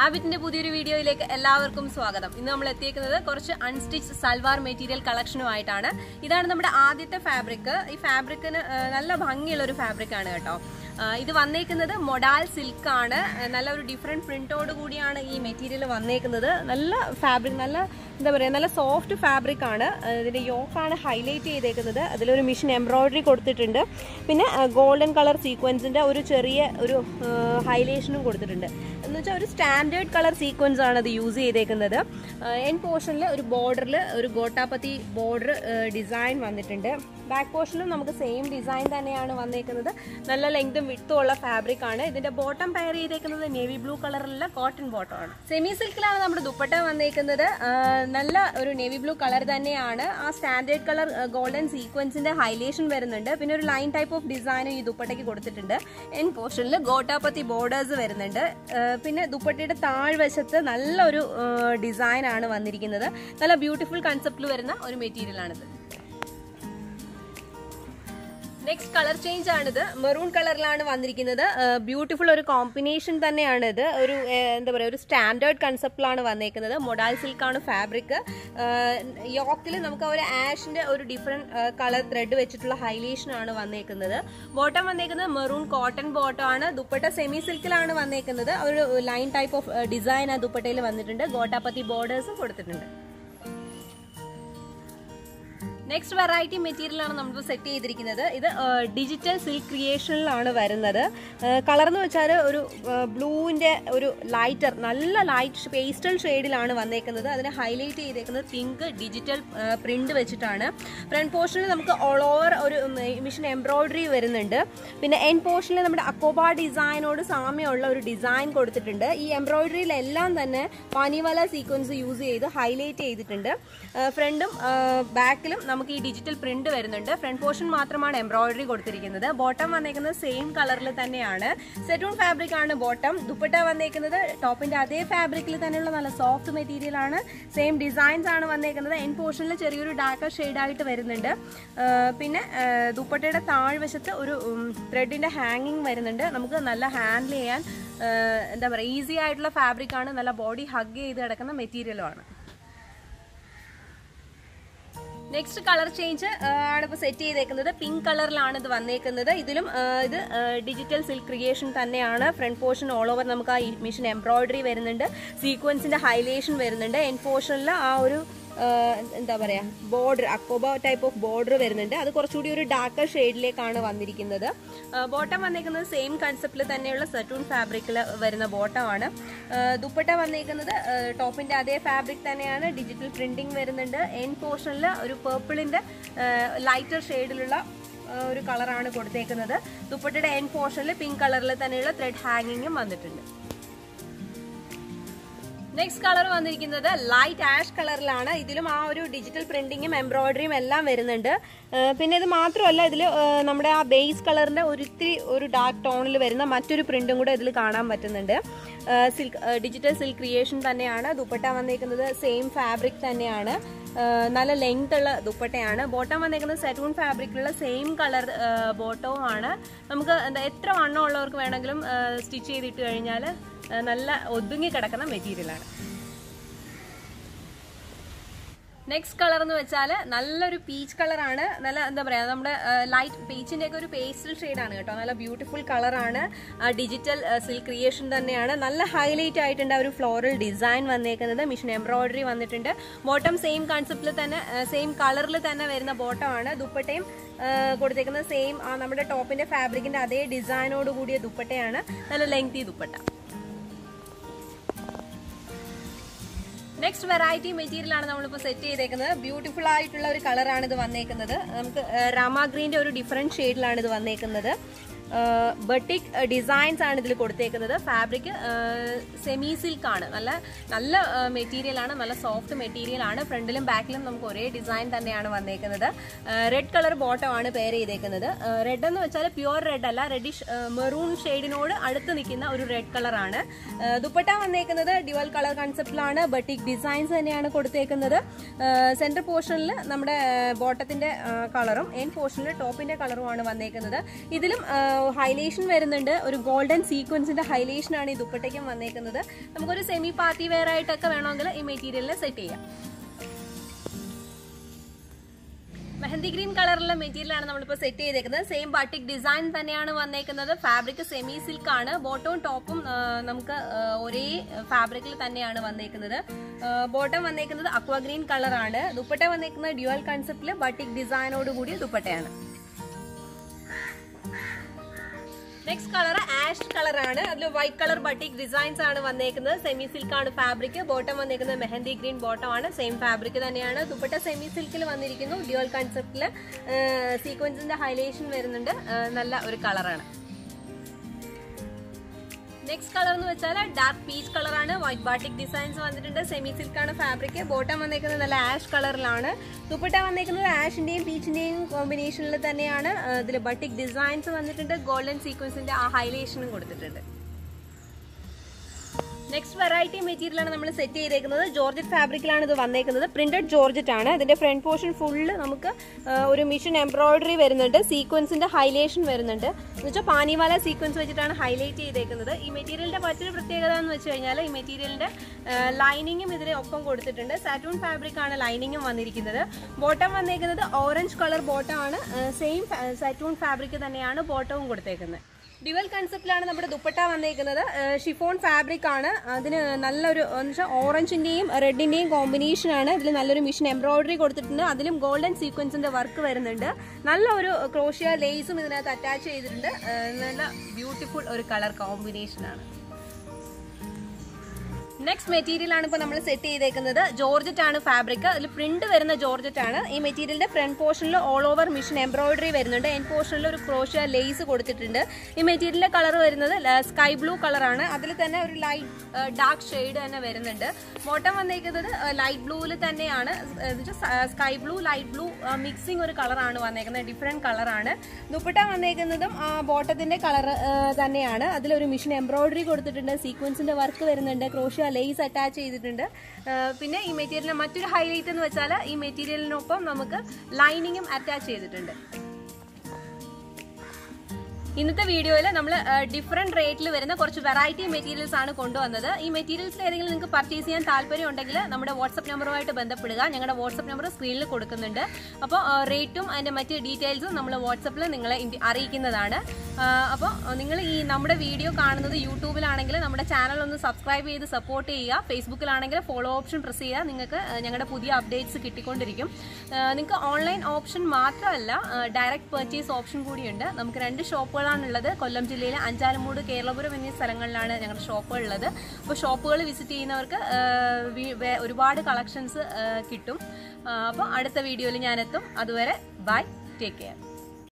ഹാബിറ്റിന്റെ പുതിയൊരു വീഡിയോയിലേക്ക് എല്ലാവർക്കും സ്വാഗതം ഇന്ന് നമ്മൾ എത്തിയേക്കുന്നത് കുറച്ച് അൺസ്റ്റിച്ച് സൽവാർ മെറ്റീരിയൽ കളക്ഷനുമായിട്ടാണ് ഇതാണ് നമ്മുടെ ആദ്യത്തെ ഫാബ്രിക് ഈ ഫാബ്രിക്കിന് നല്ല ഭംഗിയുള്ള ഒരു ഫാബ്രിക് ആണ് കേട്ടോ ആ, ഇത് വന്നേക്കുന്നത് മൊഡാൽ സിൽക്ക് ആണ് ആ, നല്ല ഒരു ഡിഫറെന്റ് പ്രിന്റോട് കൂടിയാണ് ഈ മെറ്റീരിയൽ വന്നേക്കുന്നത് നല്ല ഫാബ്രിക് നല്ല എന്താ പറയുക നല്ല സോഫ്റ്റ് ഫാബ്രിക് ആണ് ആ, ഇതിന്റെ യോക്കാണ് ഹൈലൈറ്റ് ചെയ്തേക്കുന്നത് അതിലൊരു മിഷൻ എംബ്രോയിഡറി കൊടുത്തിട്ടുണ്ട് പിന്നെ ഗോൾഡൻ കളർ സീക്വൻസിന്റെ ഒരു ചെറിയ ഒരു ഹൈലൈഷനും കൊടുത്തിട്ടുണ്ട് എന്ന് വെച്ചാൽ ഒരു സ്റ്റാൻഡേർഡ് കളർ സീക്വൻസ് ആണ് അത് യൂസ് ചെയ്തേക്കുന്നത് എൻ പോർഷനിൽ ഒരു ബോർഡറിൽ ഒരു ഗോട്ടാപ്പത്തി ബോർഡർ ഡിസൈൻ വന്നിട്ടുണ്ട് ബാക്ക് പോർഷനിലും നമുക്ക് സെയിം ഡിസൈൻ തന്നെയാണ് വന്നേക്കുന്നത് നല്ല ലെങ്തും വിട്ടും ഉള്ള ഫാബ്രിക് ആണ് ഇതിന്റെ ബോട്ടം പെയർ ചെയ്തേക്കുന്നത് നേവി ബ്ലൂ കളറിലുള്ള കോട്ടൺ ബോട്ടം ആണ് സെമി സിൽക്കിലാണ് നമ്മുടെ ദുപ്പട്ട വന്നേക്കുന്നത് ആ, നല്ല ഒരു നേവി ബ്ലൂ കളർ തന്നെയാണ് ആ സ്റ്റാൻഡേർഡ് കളർ ഗോൾഡൻ സീക്വൻസിന്റെ ഹൈലൈഷൻ വരുന്നുണ്ട് പിന്നെ ഒരു ലൈൻ ടൈപ്പ് ഓഫ് ഡിസൈനും ഈ ദുപ്പട്ടയ്ക്ക് കൊടുത്തിട്ടുണ്ട് എൻ പോർഷനിൽ ഗോട്ടാപ്പത്തി ബോർഡേഴ്സ് വരുന്നുണ്ട് ആ, പിന്നെ ദുപ്പട്ടയുടെ താഴ്വശത്ത് നല്ലൊരു ഡിസൈൻ ആണ് വന്നിരിക്കുന്നത് നല്ല ബ്യൂട്ടിഫുൾ കൺസെപ്റ്റിൽ വരുന്ന ഒരു മെറ്റീരിയൽ ആണിത് നെക്സ്റ്റ് കളർ ചേഞ്ച് ആണിത് മെറൂൺ കളറിലാണ് വന്നിരിക്കുന്നത് ബ്യൂട്ടിഫുൾ ഒരു കോമ്പിനേഷൻ തന്നെയാണ് ഇത് ഒരു ഏഹ്, എന്താ പറയുക ഒരു സ്റ്റാൻഡേർഡ് കൺസെപ്റ്റിലാണ് വന്നേക്കുന്നത് മൊഡാൽ സിൽക്കാണ് ഫാബ്രിക് യോക്കിൽ നമുക്ക് ആ ഒരു ആഷിന്റെ ഒരു ഡിഫറെന്റ് കളർ ത്രെഡ് വെച്ചിട്ടുള്ള ഹൈലൈഷൻ ആണ് വന്നേക്കുന്നത് ബോട്ടം വന്നേക്കുന്നത് മെറൂൺ കോട്ടൺ ബോട്ടം ആണ് ദുപ്പട്ട സെമി സിൽക്കിലാണ് വന്നേക്കുന്നത് ആ ഒരു ലൈൻ ടൈപ്പ് ഓഫ് ഡിസൈൻ ആ ദുപ്പട്ടയിൽ വന്നിട്ടുണ്ട് ഗോട്ടാപ്പത്തി ബോർഡേഴ്സും കൊടുത്തിട്ടുണ്ട് നെക്സ്റ്റ് വെറൈറ്റി മെറ്റീരിയൽ ആണ് നമ്മൾ സെറ്റ് ചെയ്തിരിക്കുന്നത് ഇത് ഡിജിറ്റൽ സിൽക്ക് ക്രിയേഷനിലാണ് വരുന്നത് കളർ എന്ന് വെച്ചാൽ ഒരു ബ്ലൂവിന്റെ ഒരു ലൈറ്റർ നല്ല ലൈറ്റ് പേസ്റ്റൽ ഷെയ്ഡിലാണ് വന്നേക്കുന്നത് അതിനെ ഹൈലൈറ്റ് ചെയ്തേക്കുന്നത് പിങ്ക് ഡിജിറ്റൽ പ്രിന്റ് വെച്ചിട്ടാണ് ഫ്രണ്ട് പോർഷനിൽ നമുക്ക് ഓൾ ഓവർ ഒരു മിഷൻ എംബ്രോയിഡറി വരുന്നുണ്ട് പിന്നെ എൻ പോർഷനിൽ നമ്മുടെ അക്കോബ ഡിസൈനോട് സാമ്യമുള്ള ഒരു ഡിസൈൻ കൊടുത്തിട്ടുണ്ട് ഈ എംബ്രോയിഡറിയിലെല്ലാം തന്നെ പനിവല സീക്വൻസ് യൂസ് ചെയ്ത് ഹൈലൈറ്റ് ചെയ്തിട്ടുണ്ട് ഫ്രണ്ടും ബാക്കിലും നമുക്ക് ഈ ഡിജിറ്റൽ പ്രിന്റ് വരുന്നുണ്ട് ഫ്രണ്ട് പോർഷൻ മാത്രമാണ് എംബ്രോയിഡറി കൊടുത്തിരിക്കുന്നത് ബോട്ടം വന്നേക്കുന്നത് സെയിം കളറിൽ തന്നെയാണ് സെറ്റൂൺ ഫാബ്രിക് ആണ് ബോട്ടം ദുപ്പട്ട വന്നേക്കുന്നത് ടോപ്പിന്റെ അതേ ഫാബ്രിക്കിൽ തന്നെയുള്ള നല്ല സോഫ്റ്റ് മെറ്റീരിയൽ ആണ് സെയിം ഡിസൈൻസ് ആണ് വന്നേക്കുന്നത് എൻ പോർഷനിൽ ചെറിയൊരു ഡാർക്കർ ആയിട്ട് വരുന്നുണ്ട് ആ, പിന്നെ ആ, ദുപ്പട്ടയുടെ താഴ്വശത്ത് ഒരു ത്രെഡിന്റെ ഹാങ്ങിങ് വരുന്നുണ്ട് നമുക്ക് നല്ല ഹാൻഡിൽ ചെയ്യാൻ ആ, എന്താ പറയുക ഈസി ആയിട്ടുള്ള ഫാബ്രിക് ആണ് നല്ല ബോഡി ഹഗ് ചെയ്ത് കിടക്കുന്ന മെറ്റീരിയലും ആണ് നെക്സ്റ്റ് കളർ ചേഞ്ച് ആണ് ഇപ്പോൾ സെറ്റ് ചെയ്തേക്കുന്നത് പിങ്ക് കളറിലാണ് ഇത് വന്നേക്കുന്നത് ഇതിലും ആ, ഇത് ഡിജിറ്റൽ സിൽക്ക് ക്രിയേഷൻ തന്നെയാണ് ഫ്രണ്ട് പോർഷൻ ഓൾ ഓവർ നമുക്ക് ആ മിഷൻ എംബ്രോയിഡറി വരുന്നുണ്ട് സീക്വൻസിന്റെ ഹൈലൈഷൻ വരുന്നുണ്ട് എൻ പോർഷനിൽ ആ ഒരു ആ, എന്താ പറയാ ബോർഡർ അക്കോബ ടൈപ്പ് ഓഫ് ബോർഡർ വരുന്നുണ്ട് അത് കുറച്ചുകൂടി ഒരു ഡാർക്കർ ഷെയ്ഡിലേക്കാണ് വന്നിരിക്കുന്നത് ബോട്ടം വന്നേക്കുന്നത് സെയിം കൺസെപ്റ്റിൽ തന്നെയുള്ള സെറ്റൂൺ ഫാബ്രിക്കിൽ വരുന്ന ബോട്ടമാണ് ദുപ്പട്ട വന്നേക്കുന്നത് ടോപ്പിന്റെ അതേ ഫാബ്രിക് തന്നെയാണ് ഡിജിറ്റൽ പ്രിന്റിംഗ് വരുന്നുണ്ട് എൻ പോർഷനിൽ ഒരു പേർപ്പിളിന്റെ ലൈറ്റർ ഷെയ്ഡിലുള്ള ഒരു കളറാണ് കൊടുത്തേക്കുന്നത് ദുപ്പട്ടയുടെ എൻ പോർഷനിൽ പിങ്ക് കളറിൽ തന്നെയുള്ള ത്രെഡ് ഹാങ്ങിങ്ങും വന്നിട്ടുണ്ട് നെക്സ്റ്റ് കളർ വന്നിരിക്കുന്നത് ലൈറ്റ് ആഷ് കളറിലാണ് ഇതിലും ആ ഒരു ഡിജിറ്റൽ പ്രിന്റിങ്ങും എംബ്രോയിഡറിയും എല്ലാം വരുന്നുണ്ട് ആ, പിന്നെ ഇത് മാത്രമല്ല ഇതിൽ നമ്മുടെ ആ ബേസ് കളറിന്റെ ഒരു ഇത്തിരി ഒരു ഡാർക്ക് ടോണിൽ വരുന്ന മറ്റൊരു പ്രിന്റും കൂടെ ഇതിൽ കാണാൻ പറ്റുന്നുണ്ട് സിൽക്ക് ഡിജിറ്റൽ സിൽക്ക് ക്രിയേഷൻ തന്നെയാണ് ദുപ്പട്ട വന്നേക്കുന്നത് സെയിം ഫാബ്രിക് തന്നെയാണ് ആ, നല്ല ലെങ്ത് ഉള്ള ദുപ്പട്ടയാണ് ബോട്ടം വന്നേക്കുന്നത് സെറ്റൂൺ ഫാബ്രിക്കിലുള്ള സെയിം കളർ ബോട്ടവും ആണ് നമുക്ക് എന്താ എത്ര വണ്ണം ഉള്ളവർക്ക് വേണമെങ്കിലും സ്റ്റിച്ച് ചെയ്തിട്ട് കഴിഞ്ഞാൽ നല്ല ഒതുങ്ങി കിടക്കുന്ന മെറ്റീരിയലാണ് നെക്സ്റ്റ് കളർ എന്ന് വെച്ചാൽ നല്ലൊരു പീച്ച് കളറാണ് നല്ല എന്താ പറയാ നമ്മുടെ ലൈറ്റ് പീച്ചിന്റെ ഒക്കെ ഒരു പേസ്റ്റൽ ഷെയ്ഡാണ് കേട്ടോ നല്ല ബ്യൂട്ടിഫുൾ കളറാണ് ഡിജിറ്റൽ സിൽക്ക് ക്രിയേഷൻ തന്നെയാണ് നല്ല ഹൈലൈറ്റ് ആയിട്ടുണ്ട് ആ ഒരു ഫ്ലോറൽ ഡിസൈൻ വന്നേക്കുന്നത് മിഷൻ എംബ്രോയിഡറി വന്നിട്ടുണ്ട് ബോട്ടം സെയിം കൺസെപ്റ്റിൽ തന്നെ സെയിം കളറിൽ തന്നെ വരുന്ന ബോട്ടമാണ് ദുപ്പട്ടയും ആ, കൊടുത്തേക്കുന്നത് സെയിം നമ്മുടെ ടോപ്പിന്റെ ഫാബ്രിക്കിന്റെ അതേ ഡിസൈനോട് കൂടിയ ദുപ്പട്ടയാണ് നല്ല lengthy dupatta next variety material ആണ് നമ്മളിപ്പോൾ സെറ്റ് ചെയ്തേക്കുന്നത് ബ്യൂട്ടിഫുൾ ആയിട്ടുള്ള ഒരു കളറാണ് ഇത് വന്നേക്കുന്നത് നമുക്ക് രാമ ഗ്രീൻ്റെ ഒരു ഡിഫറെൻറ്റ് ഷെയ്ഡിലാണ് ഇത് വന്നേക്കുന്നത് ബട്ടിക് ഡിസൈൻസ് ആണ് ഇതിൽ കൊടുത്തേക്കുന്നത് ഫാബ്രിക് സെമി സിൽക്ക് ആണ് നല്ല നല്ല മെറ്റീരിയൽ ആണ് നല്ല സോഫ്റ്റ് മെറ്റീരിയൽ ആണ് ഫ്രണ്ടിലും ബാക്കിലും നമുക്ക് ഒരേ ഡിസൈൻ തന്നെയാണ് വന്നേക്കുന്നത് റെഡ് കളർ ബോട്ടം ആണ് പെയർ ചെയ്തേക്കുന്നത് റെഡ് എന്ന് വെച്ചാൽ പ്യുവർ റെഡ് അല്ല റെഡിഷ് മെറൂൺ ഷെയ്ഡിനോട് അടുത്ത് നിൽക്കുന്ന ഒരു റെഡ് കളറാണ് ദുപ്പട്ട വന്നേക്കുന്നത് ഡ്യുവൽ കളർ കൺസെപ്റ്റിലാണ് ബട്ടിക് ഡിസൈൻസ് തന്നെയാണ് കൊടുത്തേക്കുന്നത് സെന്റർ പോർഷനിൽ നമ്മുടെ ബോട്ടത്തിന്റെ കളറും എൻ പോർഷനിൽ ടോപ്പിന്റെ കളറുമാണ് വന്നേക്കുന്നത് ഇതിലും ആ, ഹൈലൈഷൻ വരുന്നുണ്ട് ഒരു ഗോൾഡൻ സീക്വൻസിന്റെ ഹൈലൈഷൻ ആണ് ഈ ദുപ്പട്ടയ്ക്കും വന്നേക്കുന്നത് നമുക്കൊരു സെമി പാർട്ടി വെയർ ആയിട്ടൊക്കെ വേണമെങ്കിൽ ഈ മെറ്റീരിയലിനെ സെറ്റ് ചെയ്യാം മെഹന്തി ഗ്രീൻ കളറിലുള്ള മെറ്റീരിയൽ ആണ് നമ്മളിപ്പോൾ സെറ്റ് ചെയ്തേക്കുന്നത് സെയിം ബട്ടിക് ഡിസൈൻ തന്നെയാണ് വന്നേക്കുന്നത് ഫാബ്രിക് സെമി സിൽക്ക് ആണ് ബോട്ടവും ടോപ്പും ആ, നമുക്ക് ആ, ഒരേ ഫാബ്രിക്കിൽ തന്നെയാണ് വന്നേക്കുന്നത് ബോട്ടം വന്നേക്കുന്നത് അക്വ ഗ്രീൻ കളറാണ് ദുപ്പട്ട വന്നേക്കുന്നത് ഡ്യുവൽ കൺസെപ്റ്റിൽ ബട്ടിക് ഡിസൈനോട് കൂടിയ ദുപ്പട്ടയാണ് നെക്സ്റ്റ് കളർ ആഷ് കളറാണ് അതിൽ വൈറ്റ് കളർ ബട്ടിക് ഡിസൈൻസ് ആണ് വന്നേക്കുന്നത് സെമി സിൽക്ക് ആണ് ഫാബ്രിക് ബോട്ടം വന്നേക്കുന്നത് മെഹന്തി ഗ്രീൻ ബോട്ടം ആണ് സെയിം ഫാബ്രിക് തന്നെയാണ് ദുപ്പട്ട സെമി സിൽക്കിൽ വന്നിരിക്കുന്നു ഡ്യുവൽ കൺസെപ്റ്റിൽ സീക്വൻസിന്റെ ഹൈലൈഷൻ വരുന്നുണ്ട് ആ, നല്ല ഒരു കളറാണ് നെക്സ്റ്റ് കളർ എന്ന് വെച്ചാൽ ഡാർക്ക് പീച്ച് കളറാണ് വൈറ്റ് ബാട്ടിക് ഡിസൈൻസ് വന്നിട്ടുണ്ട് സെമി സിൽക്ക് ആണ് ഫാബ്രിക് ബോട്ടം വന്നേക്കുന്നത് നല്ല ആഷ് കളറിലാണ് ദുപ്പട്ട വന്നേക്കുന്നത് ആഷിന്റെയും പീച്ചിന്റെയും കോമ്പിനേഷനിൽ തന്നെയാണ് ഇതിൽ ബട്ടിക് ഡിസൈൻസ് വന്നിട്ടുണ്ട് ഗോൾഡൻ സീക്വൻസിന്റെ ആ ഹൈലൈഷനും കൊടുത്തിട്ടുണ്ട് നെക്സ്റ്റ് വെറൈറ്റി മെറ്റീരിയൽ ആണ് നമ്മൾ സെറ്റ് ചെയ്തേക്കുന്നത് ജോർജറ്റ് ഫാബ്രിക്കിലാണ് ഇത് വന്നേക്കുന്നത് പ്രിന്റഡ് ജോർജറ്റ് ആണ് ഇതിന്റെ ഫ്രണ്ട് പോർഷൻ ഫുള്ള് നമുക്ക് ആ, ഒരു മിഷൻ എംബ്രോയിഡറി വരുന്നുണ്ട് സീക്വൻസിന്റെ ഹൈലൈഷൻ വരുന്നുണ്ട് എന്ന് വെച്ചാൽ പാനിവാല സീക്വൻസ് വെച്ചിട്ടാണ് ഹൈലൈറ്റ് ചെയ്തേക്കുന്നത് ഈ മെറ്റീരിയലിന്റെ മറ്റൊരു പ്രത്യേകത എന്ന് വെച്ച് കഴിഞ്ഞാൽ ഈ മെറ്റീരിയലിന്റെ ലൈനിങ്ങും ഇതിന് ഒപ്പം കൊടുത്തിട്ടുണ്ട് സാറ്റൂൺ ഫാബ്രിക് ആണ് ലൈനിങ്ങും വന്നിരിക്കുന്നത് ബോട്ടം വന്നേക്കുന്നത് ഓറഞ്ച് കളർ ബോട്ടം ആണ് സെയിം സാറ്റൂൺ ഫാബ്രിക് തന്നെയാണ് ബോട്ടവും കൊടുത്തേക്കുന്നത് ഡ്യുവൽ കൺസെപ്റ്റിലാണ് നമ്മുടെ ദുപ്പട്ട വന്നേക്കുന്നത് ഷിഫോൺ ഫാബ്രിക് ആണ് അതിന് നല്ലൊരു എന്ന് വെച്ചാൽ ഓറഞ്ചിന്റെയും റെഡിന്റെയും കോമ്പിനേഷൻ ആണ് ഇതിൽ നല്ലൊരു മിഷൻ എംബ്രോയിഡറി കൊടുത്തിട്ടുണ്ട് അതിലും ഗോൾഡൻ സീക്വൻസിന്റെ വർക്ക് വരുന്നുണ്ട് നല്ല ഒരു ക്രോഷ്യ ലേസും ഇതിനകത്ത് അറ്റാച്ച് ചെയ്തിട്ടുണ്ട് ആ, നല്ല ബ്യൂട്ടിഫുൾ ഒരു കളർ കോമ്പിനേഷൻ ആണ് നെക്സ്റ്റ് മെറ്റീരിയൽ ആണ് ഇപ്പോൾ നമ്മൾ സെറ്റ് ചെയ്തേക്കുന്നത് ജോർജറ്റ് ആണ് ഫാബ്രിക് അതിൽ പ്രിന്റ് വരുന്ന ജോർജറ്റ് ആണ് ഈ മെറ്റീരിയലിന്റെ ഫ്രണ്ട് പോർഷനിൽ ഓൾ ഓവർ മിഷൻ എംബ്രോയിഡറി വരുന്നുണ്ട് എൻ പോർഷനിൽ ഒരു ക്രോഷ്യ ലേസ് കൊടുത്തിട്ടുണ്ട് ഈ മെറ്റീരിയലിന്റെ കളർ വരുന്നത് സ്കൈ ബ്ലൂ കളറാണ് അതിൽ തന്നെ ഒരു ലൈറ്റ് ഡാർക്ക് ഷെയ്ഡ് തന്നെ വരുന്നുണ്ട് ബോട്ടം വന്നേക്കുന്നത് ലൈറ്റ് ബ്ലൂവിൽ തന്നെയാണ് sky blue light blue mixing ഒരു കളറാണ് വന്നേക്കുന്നത് ഡിഫറെന്റ് കളറാണ് ദുപ്പട്ട വന്നേക്കുന്നതും ആ ബോട്ടത്തിന്റെ കളർ തന്നെയാണ് അതിലൊരു മിഷൻ എംബ്രോയിഡറി കൊടുത്തിട്ടുണ്ട് സീക്വൻസിന്റെ വർക്ക് വരുന്നുണ്ട് ക്രോഷ്യ ലേസ് അറ്റാച്ച് ചെയ്തിട്ടുണ്ട് ആ, പിന്നെ ഈ മെറ്റീരിയലിന്റെ മറ്റൊരു ഹൈലൈറ്റ് എന്ന് വെച്ചാൽ ഈ മെറ്റീരിയലിനൊപ്പം നമുക്ക് ലൈനിങ്ങും അറ്റാച്ച് ചെയ്തിട്ടുണ്ട് ഇന്നത്തെ വീഡിയോയിൽ നമ്മൾ ഡിഫറെന്റ് റേറ്റിൽ വരുന്ന കുറച്ച് വെറൈറ്റി മെറ്റീരിയൽസ് ആണ് കൊണ്ടുവന്നത് ഈ മെറ്റീരിയൽസിൽ ഏതെങ്കിലും നിങ്ങൾക്ക് പർച്ചേസ് ചെയ്യാൻ താല്പര്യം ഉണ്ടെങ്കിൽ നമ്മുടെ വാട്സപ്പ് നമ്പറുമായിട്ട് ബന്ധപ്പെടുക ഞങ്ങളുടെ വാട്സപ്പ് നമ്പർ സ്ക്രീനിൽ കൊടുക്കുന്നുണ്ട് അപ്പോൾ റേറ്റും അതിന്റെ മറ്റ് ഡീറ്റെയിൽസും നമ്മൾ വാട്സപ്പിൽ നിങ്ങളെ ഇൻഡി- അറിയിക്കുന്നതാണ് അപ്പോൾ നിങ്ങൾ ഈ നമ്മുടെ വീഡിയോ കാണുന്നത് യൂട്യൂബിലാണെങ്കിൽ നമ്മുടെ ചാനൽ ഒന്ന് സബ്സ്ക്രൈബ് ചെയ്ത് സപ്പോർട്ട് ചെയ്യുക ഫേസ്ബുക്കിലാണെങ്കിൽ ഫോളോ ഓപ്ഷൻ പ്രസ് ചെയ്യുക നിങ്ങൾക്ക് ആ, ഞങ്ങളുടെ പുതിയ അപ്ഡേറ്റ്സ് കിട്ടിക്കൊണ്ടിരിക്കും നിങ്ങൾക്ക് ഓൺലൈൻ ഓപ്ഷൻ മാത്രമല്ല ഡയറക്റ്റ് പർച്ചേസ് ഓപ്ഷൻ കൂടിയുണ്ട് നമുക്ക് രണ്ട് ഷോപ്പുകളാണുള്ളത് കൊല്ലം ജില്ലയിലെ അഞ്ചാലമൂട് കേരളപുരം എന്നീ സ്ഥലങ്ങളിലാണ് ഞങ്ങളുടെ ഷോപ്പുകൾ ഉള്ളത് അപ്പോൾ ഷോപ്പുകൾ വിസിറ്റ് ചെയ്യുന്നവർക്ക് ആ, വി- വേ- ഒരുപാട് കളക്ഷൻസ് കിട്ടും അപ്പോൾ അടുത്ത വീഡിയോയിൽ ഞാനെത്തും അതുവരെ ബൈ ടേക്ക് കെയർ